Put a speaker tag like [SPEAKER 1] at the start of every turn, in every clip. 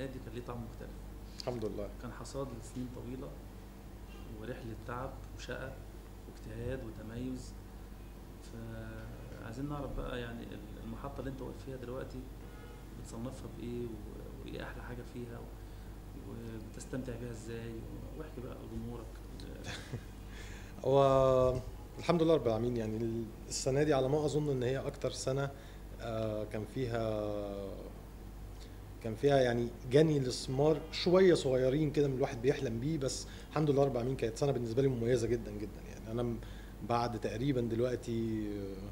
[SPEAKER 1] السنه دي كان ليه طعم مختلف
[SPEAKER 2] الحمد لله
[SPEAKER 1] كان حصاد لسنين طويله ورحله تعب وشقى واجتهاد وتميز فعايزين نعرف بقى يعني ال- المحطه اللي انت واقف فيها دلوقتي بتصنفها بايه و- وايه احلى حاجه فيها و- وبتستمتع بيها ازاي واحكي بقى لجمهورك
[SPEAKER 2] هو الحمد لله رب العالمين يعني السنه دي على ما اظن ان هي اكتر سنه آه، كان فيها كان فيها يعني جني الاستثمار شويه صغيرين كده من الواحد بيحلم بيه بس الحمد لله رب العالمين كانت سنه بالنسبه لي مميزه جدا جدا يعني انا م- بعد تقريبا دلوقتي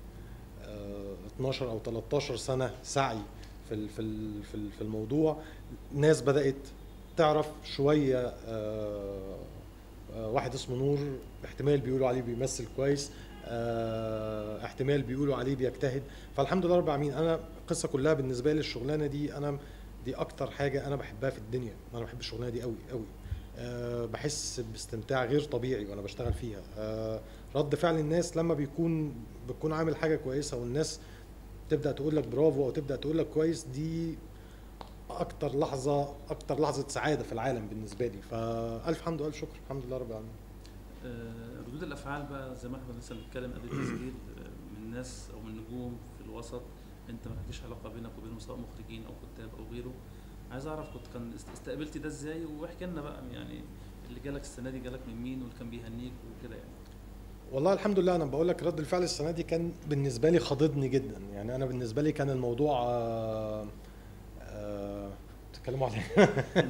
[SPEAKER 2] آه، 12 او 13 سنه سعي في ال- في ال- في ال- في الموضوع ناس بدات تعرف شويه آه، آه، واحد اسمه نور احتمال بيقولوا عليه بيمثل كويس آه، احتمال بيقولوا عليه بيجتهد فالحمد لله رب العالمين انا القصه كلها بالنسبه لي الشغلانه دي انا دي اكتر حاجه انا بحبها في الدنيا انا بحب الشغلانه دي قوي قوي أه بحس باستمتاع غير طبيعي وانا بشتغل فيها أه رد فعل الناس لما بيكون بتكون عامل حاجه كويسه والناس تبدا تقول لك برافو او تبدا تقول لك كويس دي اكتر لحظه اكتر لحظه سعاده في العالم بالنسبه لي فالف حمد والف شكر الحمد لله رب العالمين
[SPEAKER 1] آه، ردود الافعال بقى زي ما احنا لسه بنتكلم قبل التسجيل آه، من ناس او من نجوم في الوسط انت ما فيش علاقه بينك وبينهم سواء مخرجين او كتاب او غيره عايز اعرف كنت كان است- استقبلت ده ازاي واحكي لنا بقى يعني اللي جالك السنه دي جالك من مين واللي كان بيهنيك وكده يعني
[SPEAKER 2] والله الحمد لله انا بقول لك رد الفعل السنه دي كان بالنسبه لي خاضدني جدا يعني انا بالنسبه لي كان الموضوع آه، آه، بتتكلموا عليه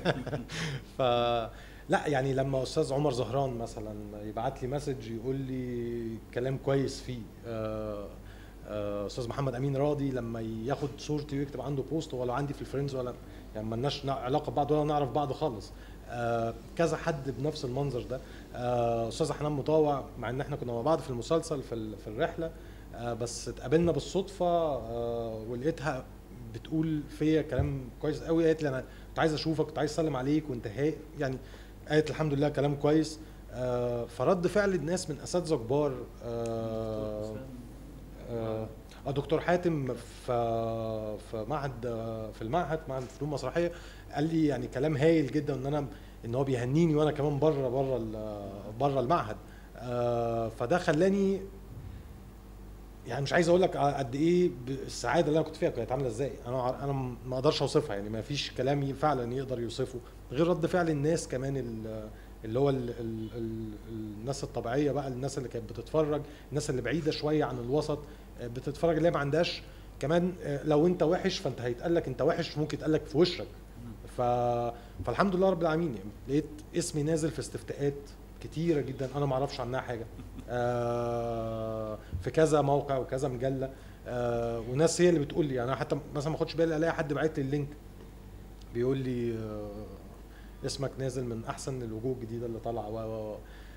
[SPEAKER 2] ف لا يعني لما استاذ عمر زهران مثلا يبعت لي مسج يقول لي كلام كويس فيه آه، آه، استاذ محمد امين راضي لما ياخد صورتي ويكتب عنده بوست ولا عندي في الفريندز ولا يعني مالناش نا- علاقه ببعض ولا نعرف بعض خالص آه، كذا حد بنفس المنظر ده آه، استاذ حنان مطاوع مع ان احنا كنا مع بعض في المسلسل في ال- في الرحله آه، بس اتقابلنا بالصدفه آه، ولقيتها بتقول فيا كلام كويس قوي قالت لي انا كنت عايز اشوفك كنت عايز اسلم عليك وانت هاي يعني قالت الحمد لله كلام كويس آه، فرد فعل الناس من اساتذه كبار آه، آه، آه، دكتور حاتم في في معهد آه، في المعهد معهد فنون مسرحيه قال لي يعني كلام هايل جدا ان انا ان هو بيهنيني وانا كمان بره بره ال- بره المعهد آه، فده خلاني يعني مش عايز اقول لك قد ايه ب- السعاده اللي انا كنت فيها كانت عامله ازاي انا ع- انا ما اقدرش اوصفها يعني ما فيش كلام ي- فعلا يقدر يوصفه غير رد فعل الناس كمان ال- اللي هو ال ال ال الناس الطبيعيه بقى الناس اللي كانت بتتفرج الناس اللي بعيده شويه عن الوسط آه، بتتفرج اللي هي ما عندهاش كمان آه، لو انت وحش فانت هيتقال لك انت وحش ممكن يتقال لك في وشك ف... فالحمد لله رب العالمين يعني لقيت اسمي نازل في استفتاءات كتيره جدا انا ما اعرفش عنها حاجه آه في كذا موقع وكذا مجله آه وناس هي اللي بتقول لي يعني انا حتى مثلا ما اخدش بالي الاقي حد باعت لي اللينك بيقول لي آه اسمك نازل من احسن الوجوه الجديده اللي طالعه و و- و.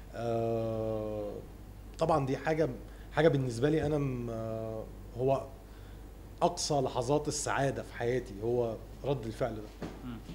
[SPEAKER 2] آه طبعا دي حاجه حاجه بالنسبه لي انا م- آه هو اقصى لحظات السعاده في حياتي هو رد الفعل ده
[SPEAKER 1] مم.